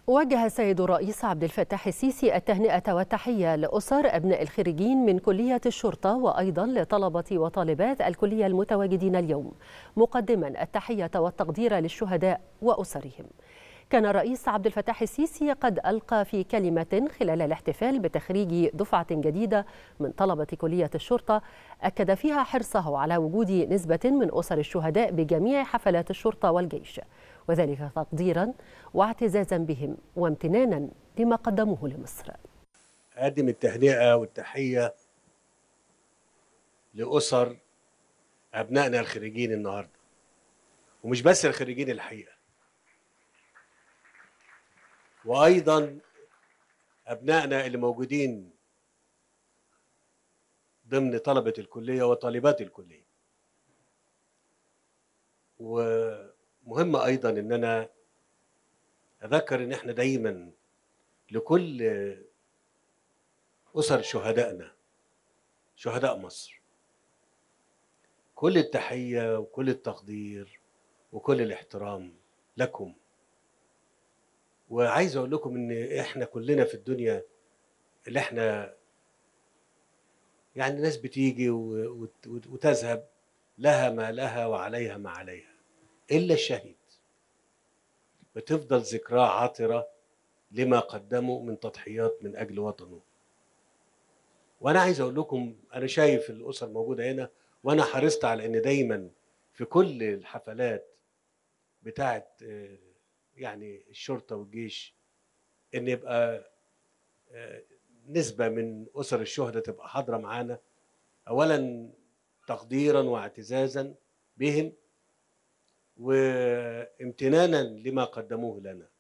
وجه السيد الرئيس عبد الفتاح السيسي التهنئة والتحية لأسر أبناء الخريجين من كلية الشرطة وأيضا لطلبة وطالبات الكلية المتواجدين اليوم مقدما التحية والتقدير للشهداء وأسرهم كان الرئيس عبد الفتاح السيسي قد ألقى في كلمة خلال الاحتفال بتخريج دفعة جديدة من طلبة كلية الشرطة أكد فيها حرصه على وجود نسبة من أسر الشهداء بجميع حفلات الشرطة والجيش وذلك تقديرا واعتزازا بهم وامتنانا لما قدموه لمصر أقدم التهنئة والتحية لأسر أبنائنا الخريجين النهاردة ومش بس الخريجين الحقيقة وأيضا أبنائنا اللي موجودين ضمن طلبة الكلية وطالبات الكلية ومهم أيضا إن أنا أذكر إن إحنا دايما لكل أسر شهدائنا شهداء مصر كل التحية وكل التقدير وكل الاحترام لكم وعايز اقول لكم ان احنا كلنا في الدنيا اللي احنا يعني الناس بتيجي وتذهب لها ما لها وعليها ما عليها الا الشهيد بتفضل ذكراه عاطره لما قدموا من تضحيات من اجل وطنه وانا عايز اقول لكم انا شايف الاسر موجوده هنا وانا حرصت على ان دايما في كل الحفلات بتاعه يعني الشرطه والجيش ان يبقى نسبه من اسر الشهداء تبقى حاضره معانا اولا تقديرا واعتزازا بهم وامتنانا لما قدموه لنا